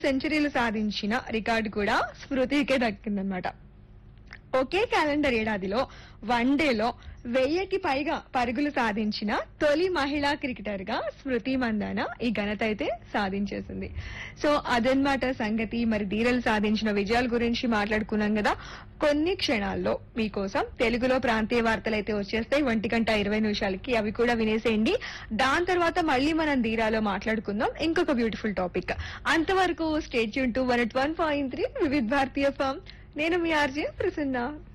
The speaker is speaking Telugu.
సెంచరీలు సాధించిన రికార్డు కూడా స్మృతికే దక్కిందనమాట ఒకే క్యాలెండర్ ఏడాదిలో వన్డేలో వెయ్యికి పైగా పరుగులు సాధించిన తొలి మహిళా క్రికెటర్ గా స్మృతి మందాన ఈ ఘనత అయితే సాధించేసింది సో అదనమాట సంగతి మరి ధీరలు సాధించిన విజయాల గురించి మాట్లాడుకున్నాం కదా కొన్ని క్షణాల్లో మీకోసం తెలుగులో ప్రాంతీయ వార్తలు అయితే వచ్చేస్తాయి ఒంటి గంట ఇరవై నిమిషాలకి అవి కూడా వినేసేయండి దాని తర్వాత మళ్ళీ మనం ధీరాలో మాట్లాడుకుందాం ఇంకొక బ్యూటిఫుల్ టాపిక్ అంతవరకు స్టేట్ యూన్ to one one point three Vividh Bharati FM నేను మీ ఆర్జే ప్రసన్న